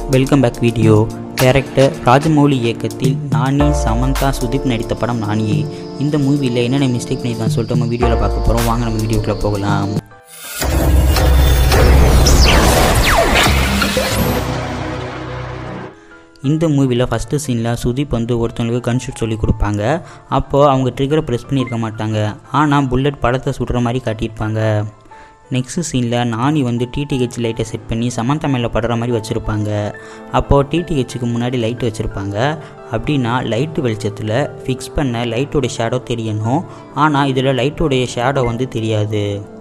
welcome back video director Rajamouli இயக்கத்தில் நானி சமந்தா சுதீப் நடித்த படம் நானியே இந்த மூவியில் என்னென்ன மிஸ்டேக் பண்ணியிருக்கான்னு சொல்லிட்டு நம்ம வீடியோவில் பார்க்க போகிறோம் வாங்க நம்ம வீடியோக்குள்ளே போகலாம் இந்த மூவியில் ஃபஸ்ட்டு சீனில் சுதீப் வந்து ஒருத்தவங்களுக்கு கன் ஷூட் சொல்லி கொடுப்பாங்க அப்போது அவங்க ட்ரிகரை ப்ரெஸ் பண்ணியிருக்க மாட்டாங்க ஆனால் புல்லட் படத்தை சுடுற மாதிரி காட்டியிருப்பாங்க நெக்ஸ்ட் சீனில் நானி வந்து டிடிஹெச் லைட்டை செட் பண்ணி சமந்தா மேலே படுற மாதிரி வச்சுருப்பாங்க அப்போது டிடிஹெச்சுக்கு முன்னாடி லைட் வச்சுருப்பாங்க அப்படின்னா லைட்டு வெளிச்சத்தில் ஃபிக்ஸ் பண்ண லைட்டோடைய ஷேடோ தெரியணும் ஆனால் இதில் லைட்டோடைய ஷேடோ வந்து தெரியாது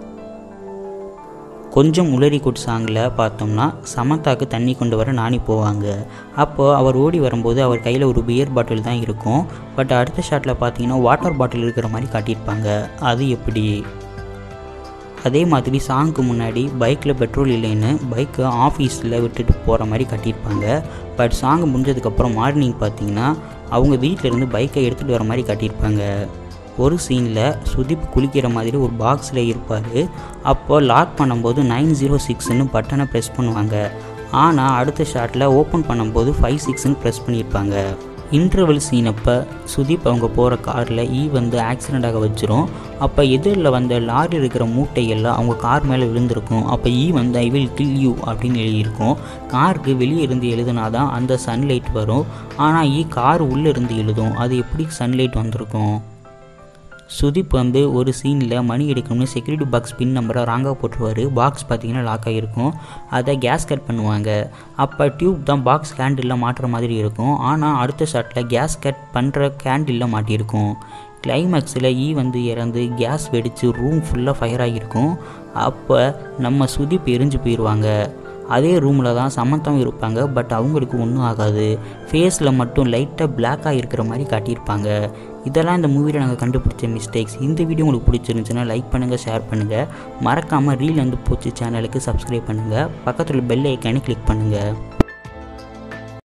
கொஞ்சம் உளறி குட் சாங்கில் பார்த்தோம்னா சமந்தாக்கு தண்ணி கொண்டு வர நானி போவாங்க அப்போது அவர் ஓடி வரும்போது அவர் கையில் ஒரு பியர் பாட்டில் தான் இருக்கும் பட் அடுத்த ஷாட்டில் பார்த்தீங்கன்னா வாட்டர் பாட்டில் இருக்கிற மாதிரி காட்டியிருப்பாங்க அது எப்படி அதே மாதிரி சாங்க்கு முன்னாடி பைக்கில் பெட்ரோல் இல்லைன்னு பைக்கை ஆஃபீஸில் விட்டுட்டு போகிற மாதிரி கட்டியிருப்பாங்க பட் சாங் முடிஞ்சதுக்கப்புறம் மார்னிங் பார்த்தீங்கன்னா அவங்க வீட்டிலேருந்து பைக்கை எடுத்துகிட்டு வர மாதிரி கட்டியிருப்பாங்க ஒரு சீனில் சுதீப் குளிக்கிற மாதிரி ஒரு பாக்ஸில் இருப்பார் அப்போ லாக் பண்ணும்போது நைன் ஜீரோ சிக்ஸ்னு பட்டனை ப்ரெஸ் பண்ணுவாங்க ஆனால் அடுத்த ஷாட்டில் ஓப்பன் பண்ணும்போது ஃபைவ் சிக்ஸ்னு ப்ரெஸ் பண்ணியிருப்பாங்க இன்டர்வல் சீனப்போ சுதீப் அவங்க போகிற காரில் ஈ வந்து ஆக்சிடெண்ட் ஆக வச்சிரும் அப்போ எதிரில் வந்த லாரி இருக்கிற மூட்டையெல்லாம் அவங்க கார் மேலே விழுந்திருக்கும் அப்போ ஈ வந்து ஐ வில் கில் யூ அப்படின்னு எழுதியிருக்கும் காருக்கு வெளியே இருந்து எழுதுனா தான் அந்த சன்லைட் வரும் ஆனால் ஈ கார் உள்ளே இருந்து எழுதும் அது எப்படி சன்லைட் வந்திருக்கும் சுதீப் வந்து ஒரு சீனில் மணி எடுக்கணும்னு செக்யூரிட்டி பாக்ஸ் பின் நம்பரை ராங்காக போட்டுருவார் பாக்ஸ் பார்த்தீங்கன்னா லாக் ஆகிருக்கும் அதை கேஸ் கட் பண்ணுவாங்க அப்போ டியூப் தான் பாக்ஸ் கேண்டிலில் மாட்டுற மாதிரி இருக்கும் ஆனால் அடுத்த ஷாட்டில் கேஸ் கட் பண்ணுற கேண்டிலில் மாட்டியிருக்கும் கிளைமேக்ஸில் ஈ வந்து இறந்து கேஸ் வெடித்து ரூம் ஃபுல்லாக ஃபயர் ஆகியிருக்கும் அப்போ நம்ம சுதீப் எரிஞ்சு போயிடுவாங்க அதே ரூமில் தான் சமந்தம் இருப்பாங்க பட் அவங்களுக்கு ஒன்றும் ஆகாது ஃபேஸில் மட்டும் லைட்டாக பிளாக்காக இருக்கிற மாதிரி காட்டியிருப்பாங்க இதெல்லாம் இந்த மூவியில் நாங்கள் கண்டுபிடிச்ச மிஸ்டேக்ஸ் இந்த வீடியோ உங்களுக்கு பிடிச்சிருந்துச்சுன்னா லைக் பண்ணுங்கள் ஷேர் பண்ணுங்கள் மறக்காமல் ரீல் வந்து போச்சு சேனலுக்கு சப்ஸ்கிரைப் பண்ணுங்கள் பக்கத்தில் பெல் ஐக்கானே கிளிக் பண்ணுங்கள்